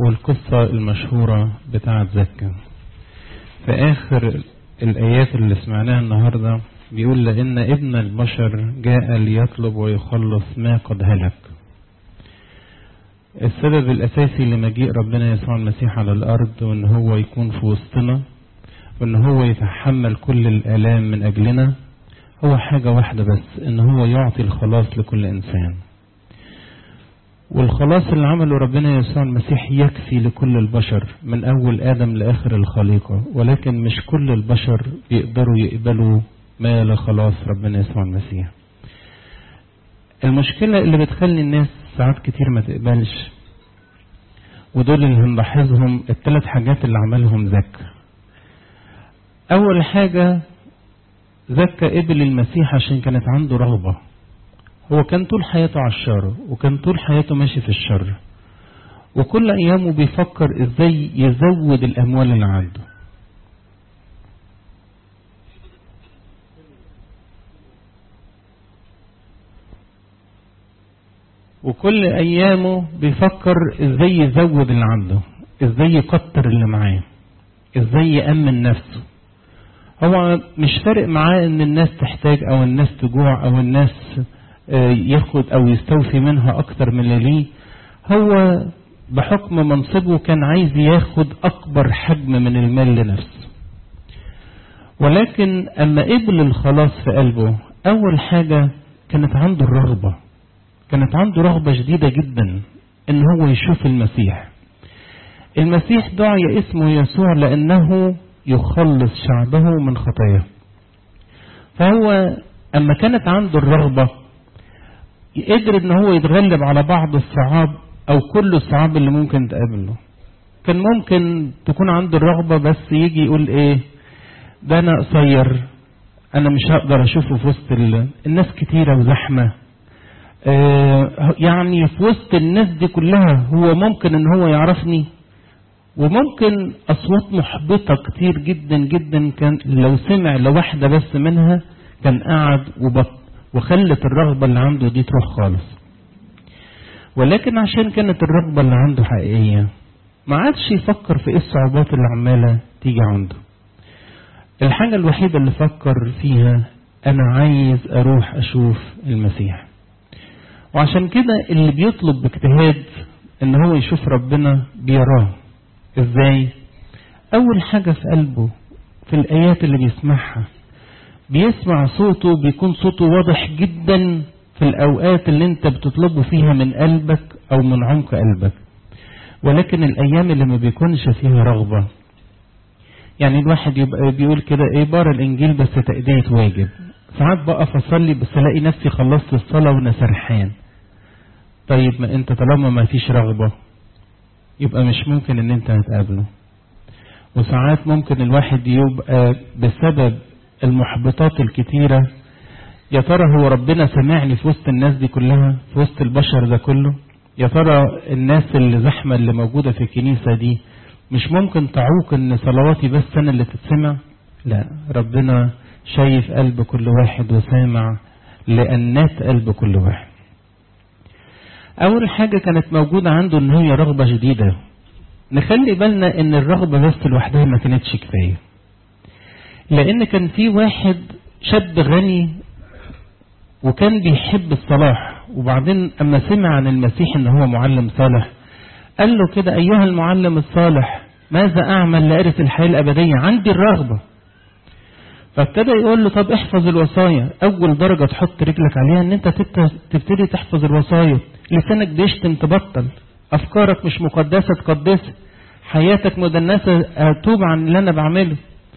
والقصة المشهورة بتاعة زكا في آخر الآيات اللي سمعناها النهاردة بيقول لأن ابن البشر جاء ليطلب ويخلص ما قد هلك السبب الأساسي لمجيء ربنا يسوع المسيح على الأرض وإن هو يكون في وسطنا وإن هو يتحمل كل الآلام من أجلنا هو حاجة واحدة بس إن هو يعطي الخلاص لكل إنسان والخلاص اللي عمله ربنا يسوع المسيح يكفي لكل البشر من أول آدم لآخر الخليقة ولكن مش كل البشر يقدروا يقبلوا ما لخلاص ربنا يسوع المسيح المشكلة اللي بتخلي الناس ساعات كتير ما تقبلش ودول اللي هنلاحظهم الثلاث حاجات اللي عملهم زكا أول حاجة زكا قبل المسيح عشان كانت عنده رغبة هو كان طول حياته على الشر وكان طول حياته ماشي في الشر وكل أيامه بيفكر إزاي يزود الأموال اللي عنده وكل أيامه بيفكر إزاي يزود اللي عنده إزاي يكتر اللي معاه إزاي يأمن نفسه هو مش فارق معاه إن الناس تحتاج أو الناس تجوع أو الناس ياخد أو يستوفي منها أكتر من اللي ليه هو بحكم منصبه كان عايز ياخد أكبر حجم من المال لنفسه ولكن أما قبل الخلاص في قلبه أول حاجة كانت عنده الرغبة كانت عنده رغبة شديدة جدا ان هو يشوف المسيح المسيح دعي اسمه يسوع لانه يخلص شعبه من خطاياه فهو اما كانت عنده الرغبة قدر ان هو يتغلب على بعض الصعاب او كل الصعاب اللي ممكن تقابله كان ممكن تكون عنده الرغبة بس يجي يقول ايه ده انا قصير انا مش هقدر اشوفه في وسط الناس كتيرة وزحمة يعني في وسط الناس دي كلها هو ممكن ان هو يعرفني وممكن اصوات محبطة كتير جدا جدا كان لو سمع لواحدة بس منها كان قاعد وبط وخلت الرغبة اللي عنده دي تروح خالص ولكن عشان كانت الرغبة اللي عنده حقيقية ما عادش يفكر في ايه الصعوبات اللي عمالة تيجي عنده الحاجة الوحيدة اللي فكر فيها انا عايز اروح اشوف المسيح وعشان كده اللي بيطلب باجتهاد ان هو يشوف ربنا بيراه ازاي اول حاجة في قلبه في الايات اللي بيسمعها بيسمع صوته بيكون صوته واضح جدا في الاوقات اللي انت بتطلبه فيها من قلبك او من عمق قلبك ولكن الايام اللي ما بيكونش فيها رغبة يعني الواحد يبقى بيقول كده ايه بار الانجيل بس تأدية واجب ساعات بقف اصلي بس الاقي نفسي خلصت الصلاة وانا سرحان طيب ما انت طالما ما فيش رغبة يبقى مش ممكن ان انت هتقابله وساعات ممكن الواحد يبقى بسبب المحبطات الكتيرة يا ترى هو ربنا سمعني في وسط الناس دي كلها في وسط البشر ده كله يا ترى الناس اللي زحمة اللي موجودة في الكنيسة دي مش ممكن تعوق ان صلواتي بس انا اللي تتسمع لا ربنا شايف قلب كل واحد وسامع لأنات قلب كل واحد أول حاجة كانت موجودة عنده إن هي رغبة جديدة نخلي بالنا إن الرغبة بس لوحدها ما كانتش كفاية لأن كان في واحد شاب غني وكان بيحب الصلاح وبعدين أما سمع عن المسيح إن هو معلم صالح قال له كده أيها المعلم الصالح ماذا أعمل لأرث الحياة الأبدية عندي الرغبة فابتدى يقول له طب احفظ الوصايا اول درجة تحط رجلك عليها ان انت تبتدي تحفظ الوصايا لسانك بيشتم تبطل افكارك مش مقدسة تقدسها حياتك مدنسة اتوب عن اللي انا بعمله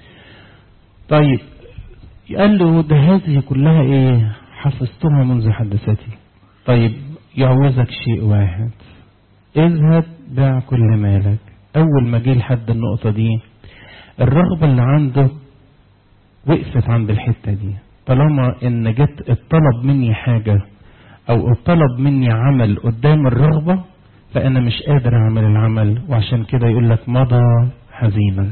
طيب قال له ده هذه كلها ايه حفظتها منذ حدثتي طيب يعوزك شيء واحد اذهب بيع كل مالك اول ما جه لحد النقطة دي الرغبة اللي عنده وقفت عند الحتة دي طالما ان جت الطلب مني حاجة او الطلب مني عمل قدام الرغبة فانا مش قادر اعمل العمل وعشان كده يقول لك مضى حزينا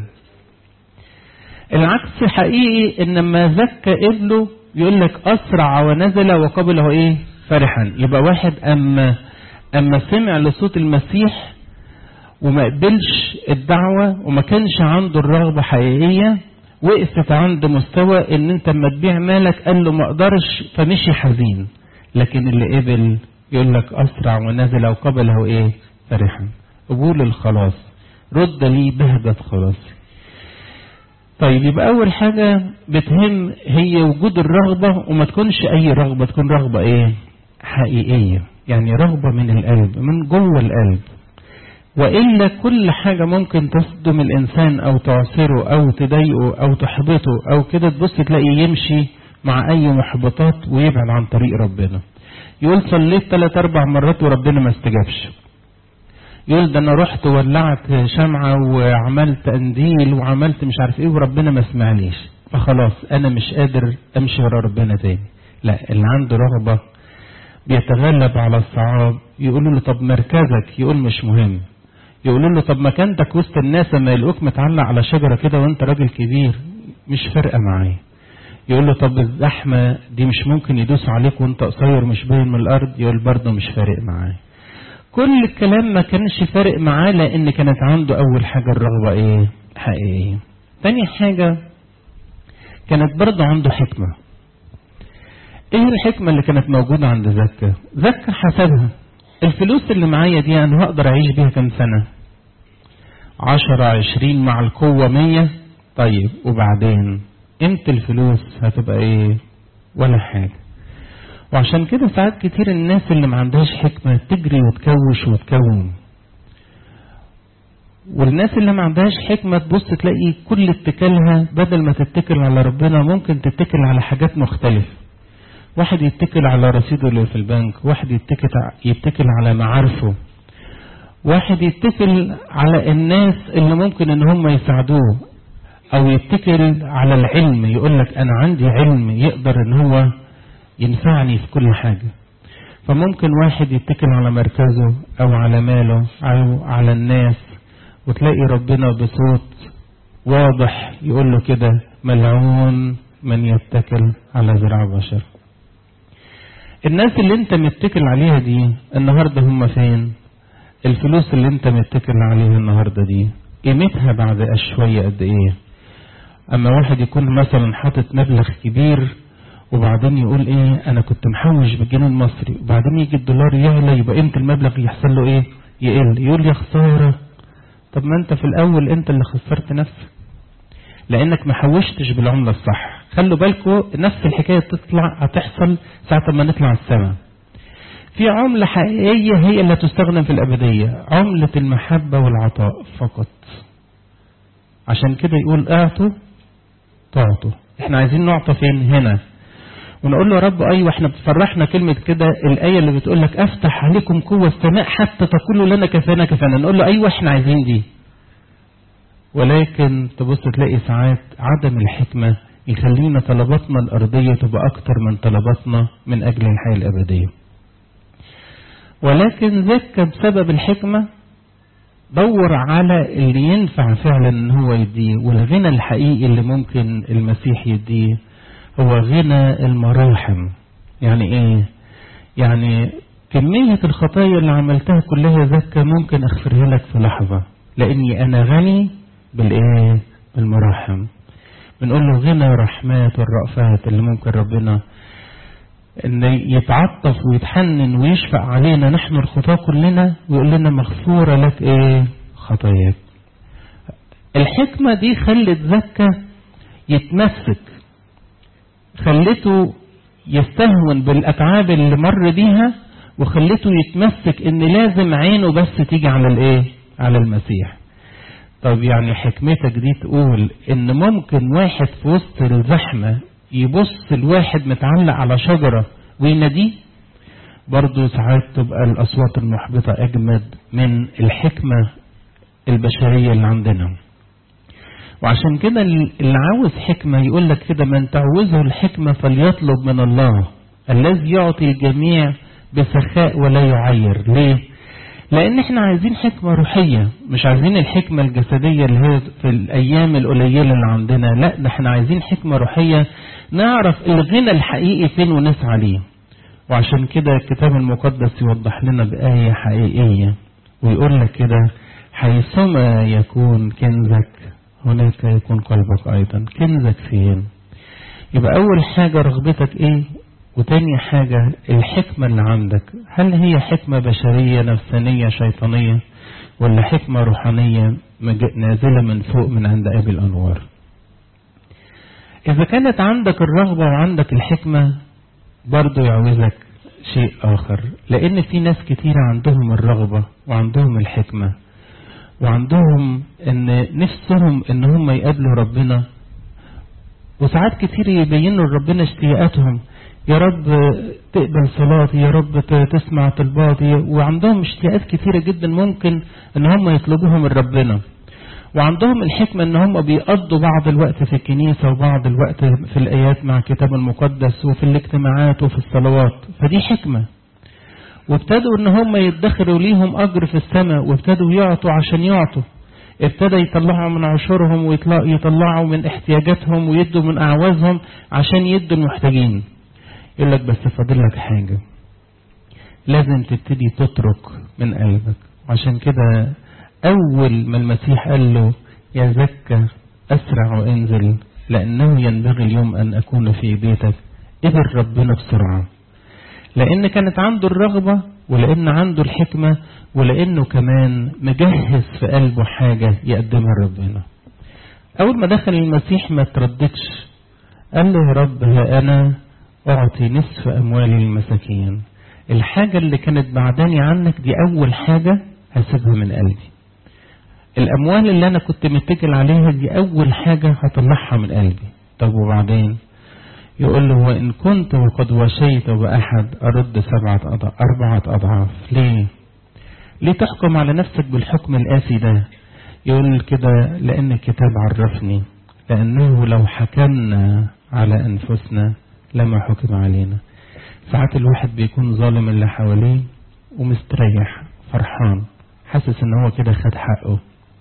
العكس حقيقي ان لما زكى ابنه يقول لك اسرع ونزل وقبله ايه فرحا يبقى واحد اما اما سمع لصوت المسيح وما قبلش الدعوة وما كانش عنده الرغبة حقيقية وقفت عند مستوى ان انت اما تبيع مالك قال له ما اقدرش فمشي حزين لكن اللي قبل يقول لك اسرع ونزل او قبله ايه فرحا قبول الخلاص رد لي بهجة خلاصي طيب يبقى اول حاجة بتهم هي وجود الرغبة وما تكونش اي رغبة تكون رغبة ايه حقيقية يعني رغبة من القلب من جوه القلب وإلا كل حاجة ممكن تصدم الإنسان أو تعسره أو تضايقه أو تحبطه أو كده تبص تلاقي يمشي مع أي محبطات ويبعد عن طريق ربنا يقول صليت ثلاث أربع مرات وربنا ما استجابش يقول ده أنا رحت ولعت شمعة وعملت قنديل وعملت مش عارف إيه وربنا ما سمعنيش فخلاص أنا مش قادر أمشي ورا ربنا تاني لا اللي عنده رغبة بيتغلب على الصعاب يقولوا له طب مركزك يقول مش مهم يقولوا له طب مكانتك وسط الناس لما يلاقوك متعلق على شجره كده وانت راجل كبير مش فارقه معايا يقول له طب الزحمه دي مش ممكن يدوسوا عليك وانت قصير مش باين من الارض يقول برضه مش فارق معايا كل الكلام ما كانش فارق معاه لان كانت عنده اول حاجه الرغبه ايه حقيقيه تاني حاجه كانت برضه عنده حكمه ايه الحكمه اللي كانت موجوده عند زكا زكا حسبها الفلوس اللي معايا دي انا هقدر اعيش بيها كام سنة عشرة عشرين مع القوة مية طيب وبعدين امتى الفلوس هتبقى ايه ولا حاجة وعشان كده ساعات كتير الناس اللي ما عندهاش حكمة تجري وتكوش وتكون والناس اللي ما عندهاش حكمة تبص تلاقي كل اتكالها بدل ما تتكل على ربنا ممكن تتكل على حاجات مختلفة واحد يتكل على رصيده اللي في البنك واحد يتكل يتكل على معارفه واحد يتكل على الناس اللي ممكن ان هم يساعدوه او يتكل على العلم يقول لك انا عندي علم يقدر ان هو ينفعني في كل حاجة فممكن واحد يتكل على مركزه او على ماله او على الناس وتلاقي ربنا بصوت واضح يقول له كده ملعون من يتكل على ذراع بشر الناس اللي انت متكل عليها دي النهاردة هم فين الفلوس اللي انت متكل عليها النهاردة دي قيمتها بعد شوية قد ايه اما واحد يكون مثلا حاطط مبلغ كبير وبعدين يقول ايه انا كنت محوش بالجنيه المصري وبعدين يجي الدولار يعلى يبقى قيمة المبلغ يحصل له ايه يقل يقول يا خسارة طب ما انت في الاول انت اللي خسرت نفسك لانك ما حوشتش بالعملة الصح خلوا بالكم نفس الحكاية تطلع هتحصل ساعة ما نطلع السماء في عملة حقيقية هي اللي تستخدم في الأبدية عملة المحبة والعطاء فقط عشان كده يقول اعطوا تعطوا احنا عايزين نعطى فين هنا ونقول له يا رب ايوه احنا بتفرحنا كلمة كده الآية اللي بتقول لك افتح عليكم قوة السماء حتى تقولوا لنا كفانا كفانا نقول له ايوه احنا عايزين دي ولكن تبص تلاقي ساعات عدم الحكمة يخلينا طلباتنا الأرضية تبقى أكتر من طلباتنا من أجل الحياة الأبدية ولكن زكى بسبب الحكمة دور على اللي ينفع فعلا ان هو يديه والغنى الحقيقي اللي ممكن المسيح يديه هو غنى المراحم يعني ايه يعني كمية الخطايا اللي عملتها كلها زكى ممكن اغفرها لك في لحظة لاني انا غني بالايه بالمراحم بنقول له غنى رحمات والرأفات اللي ممكن ربنا ان يتعطف ويتحنن ويشفق علينا نحن الخطاة كلنا ويقول لنا مغفورة لك ايه خطاياك الحكمة دي خلت زكا يتمسك خلته يستهون بالأتعاب اللي مر بيها وخلته يتمسك ان لازم عينه بس تيجي على الايه على المسيح طب يعني حكمتك دي تقول ان ممكن واحد في وسط الزحمة يبص الواحد متعلق على شجرة ويناديه برضه ساعات تبقى الأصوات المحبطة أجمد من الحكمة البشرية اللي عندنا وعشان كده اللي عاوز حكمة يقول لك كده من تعوزه الحكمة فليطلب من الله الذي يعطي الجميع بسخاء ولا يعير ليه لان احنا عايزين حكمة روحية مش عايزين الحكمة الجسدية اللي هي في الايام القليلة اللي عندنا لا ده احنا عايزين حكمة روحية نعرف الغنى الحقيقي فين ونسعى ليه وعشان كده الكتاب المقدس يوضح لنا بآية حقيقية ويقول لك كده حيثما يكون كنزك هناك يكون قلبك أيضا كنزك فين يبقى أول حاجة رغبتك إيه وتاني حاجة الحكمة اللي عندك هل هي حكمة بشرية نفسانية شيطانية ولا حكمة روحانية نازلة من فوق من عند أبي الأنوار إذا كانت عندك الرغبة وعندك الحكمة برضو يعوزك شيء آخر لأن في ناس كتير عندهم الرغبة وعندهم الحكمة وعندهم ان نفسهم ان هم يقابلوا ربنا وساعات كتير يبينوا لربنا اشتياقاتهم يا رب تقبل صلاتي يا رب تسمع طلباتي وعندهم اشتياقات كتيرة جدا ممكن ان هم يطلبوها من ربنا وعندهم الحكمة ان هم بيقضوا بعض الوقت في الكنيسة وبعض الوقت في الآيات مع الكتاب المقدس وفي الاجتماعات وفي الصلوات فدي حكمة وابتدوا ان هم يدخروا ليهم اجر في السماء وابتدوا يعطوا عشان يعطوا ابتدى يطلعوا من عشورهم ويطلعوا من احتياجاتهم ويدوا من اعوازهم عشان يدوا المحتاجين يقول لك بس فاضل لك حاجة لازم تبتدي تترك من قلبك عشان كده اول ما المسيح قال له يا زكى اسرع وانزل لانه ينبغي اليوم ان اكون في بيتك قبل ربنا بسرعه لأن كانت عنده الرغبة ولأن عنده الحكمة ولأنه كمان مجهز في قلبه حاجة يقدمها لربنا أول ما دخل المسيح ما ترددش قال له يا رب ها أنا أعطي نصف أموالي للمساكين الحاجة اللي كانت بعداني عنك دي أول حاجة هسيبها من قلبي الأموال اللي أنا كنت متكل عليها دي أول حاجة هطلعها من قلبي طب وبعدين يقول له وإن كنت وقد وشيت بأحد أرد سبعة أضعاف أربعة أضعاف ليه؟ ليه تحكم على نفسك بالحكم القاسي ده؟ يقول كده لأن الكتاب عرفني لأنه لو حكمنا على أنفسنا لما حكم علينا ساعات الواحد بيكون ظالم اللي حواليه ومستريح فرحان حاسس ان هو كده خد حقه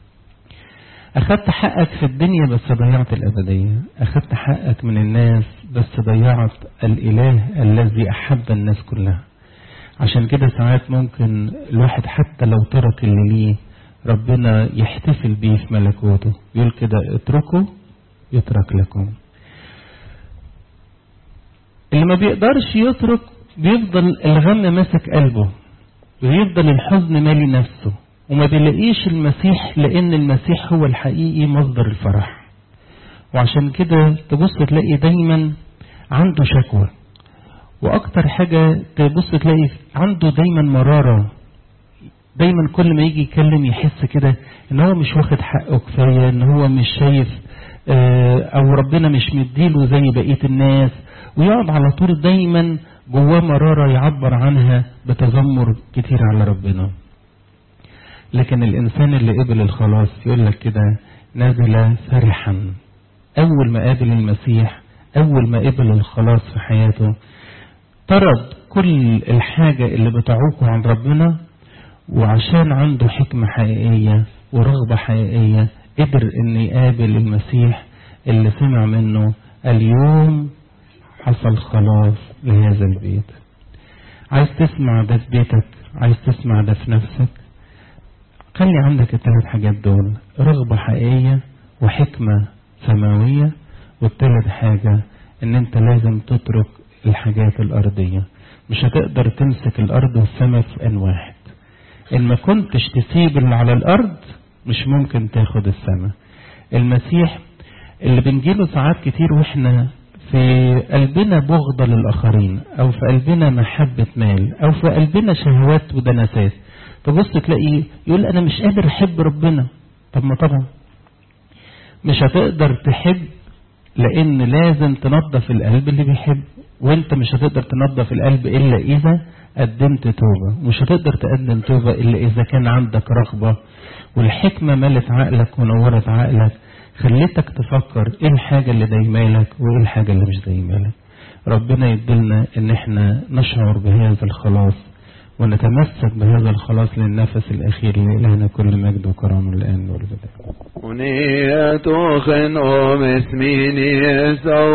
أخدت حقك في الدنيا بس ضيعت الأبدية أخدت حقك من الناس بس ضيعت الإله الذي أحب الناس كلها عشان كده ساعات ممكن الواحد حتى لو ترك اللي ليه ربنا يحتفل بيه في ملكوته يقول كده اتركوا يترك لكم اللي ما بيقدرش يترك بيفضل الغم ماسك قلبه ويفضل الحزن مالي نفسه وما بيلاقيش المسيح لأن المسيح هو الحقيقي مصدر الفرح وعشان كده تبص تلاقي دايما عنده شكوى وأكتر حاجة تبص تلاقي عنده دايما مرارة دايما كل ما يجي يتكلم يحس كده ان هو مش واخد حقه كفاية ان هو مش شايف او ربنا مش مديله زي بقية الناس ويقعد على طول دايما جواه مرارة يعبر عنها بتذمر كتير على ربنا لكن الإنسان اللي قبل الخلاص يقول لك كده نزل فرحا أول ما قابل المسيح أول ما قبل الخلاص في حياته طرد كل الحاجة اللي بتعوقه عن ربنا وعشان عنده حكمة حقيقية ورغبة حقيقية قدر ان يقابل المسيح اللي سمع منه اليوم حصل خلاص لهذا البيت عايز تسمع ده في بيتك عايز تسمع ده في نفسك خلي عندك الثلاث حاجات دول رغبة حقيقية وحكمة سماوية والثالث حاجة ان انت لازم تترك الحاجات الارضية مش هتقدر تمسك الارض والسماء في ان واحد ان ما كنتش تسيب اللي على الارض مش ممكن تاخد السماء المسيح اللي بنجيله ساعات كتير واحنا في قلبنا بغضة للآخرين أو في قلبنا محبة مال أو في قلبنا شهوات ودنسات تبص تلاقيه يقول أنا مش قادر أحب ربنا طب ما طبعا مش هتقدر تحب لأن لازم تنظف القلب اللي بيحب وانت مش هتقدر تنظف القلب إلا إذا قدمت توبة مش هتقدر تقدم توبة إلا إذا كان عندك رغبة والحكمة ملت عقلك ونورت عقلك خليتك تفكر ايه الحاجة اللي دايمالك وايه الحاجة اللي مش دايمالك ربنا يدلنا ان احنا نشعر بهذا الخلاص ونتمسك بهذا الخلاص للنفس الأخير لإلهنا كل مجد وكرم الآن والبداية ونية خن أم اسميني